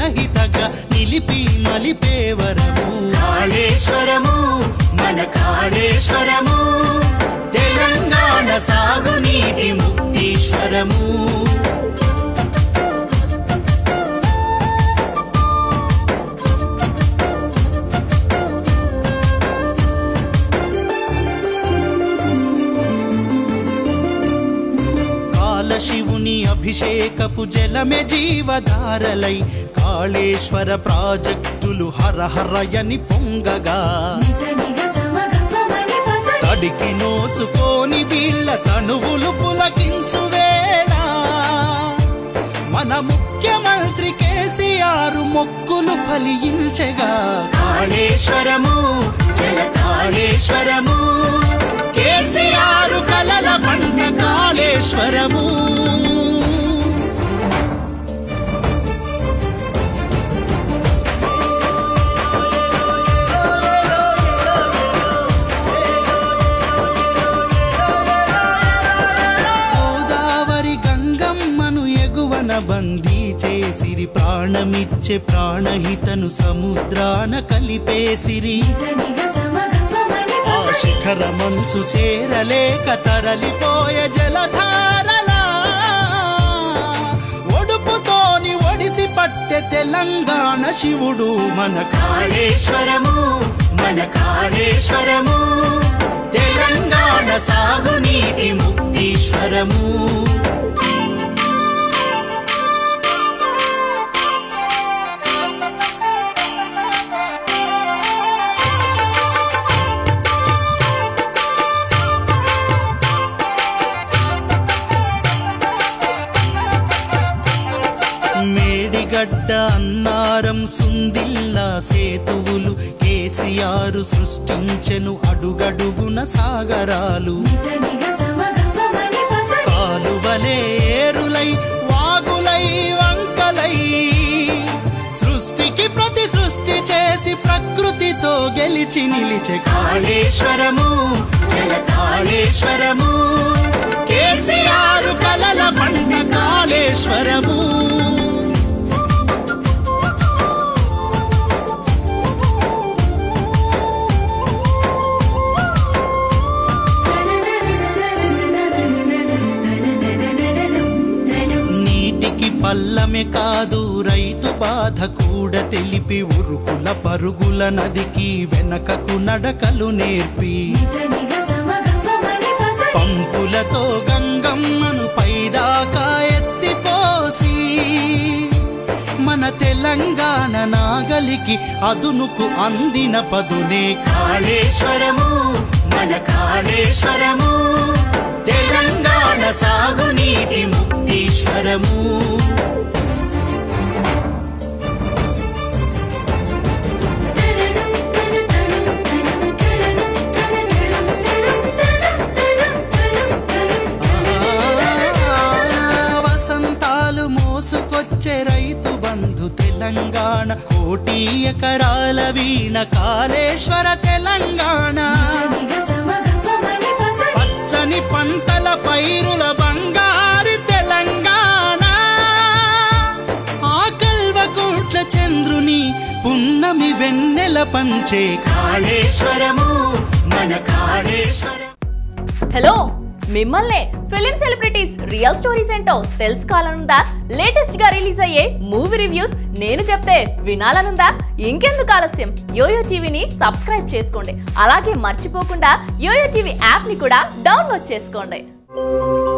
జనహితగా నిలిపి మలిపే వరము కాళేశ్వరము మన కాళేశ్వరము తెలంగాణ సాగునీటి ముక్తీశ్వరము కాలశివుని అభిషేకపు జలమే జీవధారలై కాళేశ్వర ప్రాజెక్టులు హరహరయని పొంగగా నిజనిగ సమగమని పసరి తడికి నోచుకోని వీళ్ళ తనువులు పులకించు వేళ మన ముఖ్యమంత్రి కేసీఆర్ మొక్కులు ఫలించగా కాళేశ్వరము జల కాళేశ్వరము కేసీఆర్ కలల పంట కాళేశ్వరము గోదావరి గంగమ్మను ఎగువన బందీ చేసిరి ప్రాణమిచ్చే ప్రాణహితను సముద్రాన కలిపేసిరి నిజనిగ సమగమని ఆ పసరి శిఖర మంచు చేరలేక తరలిపోయే జలధారలా ఒడుపుతోని ఒడిసి పట్టె తెలంగాణ శివుడు మన కాళేశ్వరము మన కాళేశ్వరము తెలంగాణ సాగునీటి ముక్తీశ్వరము మేడిగడ్డ అన్నారం సుందిల్ల సేతువులు కేసీఆర్ సృష్టించెను అడుగడుగున సాగరాలు నిజనిగ సమగమని పసరి కాలువలే ఏరులై వాగులై వంకలై సృష్టికి ప్రతి సృష్టి చేసి ప్రకృతితో గెలిచి నిలిచే కాళేశ్వరము జల కాళేశ్వరము కేసీఆర్ కలల పంట కాళేశ్వరము నీటికి పల్లమె కాదు రైతు బాధ కూడా తెలిపి ఉరుకుల పరుగుల నదికి వెనకకు నడకలు నేర్పి నిజనిగ సమగమని పసరి పంపులతో గంగమ్మను పైదాకా ఎత్తిపోసి మన తెలంగాణ నాగలికి అదునుకు అందిన పదునే కాళేశ్వరము మన కాళేశ్వరము తెలంగాణ సాగునీటి ముక్తీశ్వరము వసంతాలు మోసుకొచ్చే రైతు బంధు తెలంగాణ కోటి ఎకరాల వీణ కాళేశ్వర తెలంగాణ పచ్చని పంటల పైరుల బంగారు తెలంగాణ ఆ కల్వకోట్ల చంద్రుని పున్నమి వెన్నెల పంచే కాళేశ్వరము మన కాళేశ్వరం హలో మిమ్మల్నే ఫిలిం సెలబ్రిటీస్ రియల్ స్టోరీస్ ఏంటో తెలుసుకోవాలనుందా లేటెస్ట్ గా రిలీజ్ అయ్యే మూవీ రివ్యూస్ నేను చెప్తే వినాలనుందా ఇంకెందుకు ఆలస్యం యోయో టీవీని సబ్స్క్రైబ్ చేసుకోండి అలాగే మర్చిపోకుండా యోయో టీవీ యాప్ ని కూడా డౌన్లోడ్ చేసుకోండి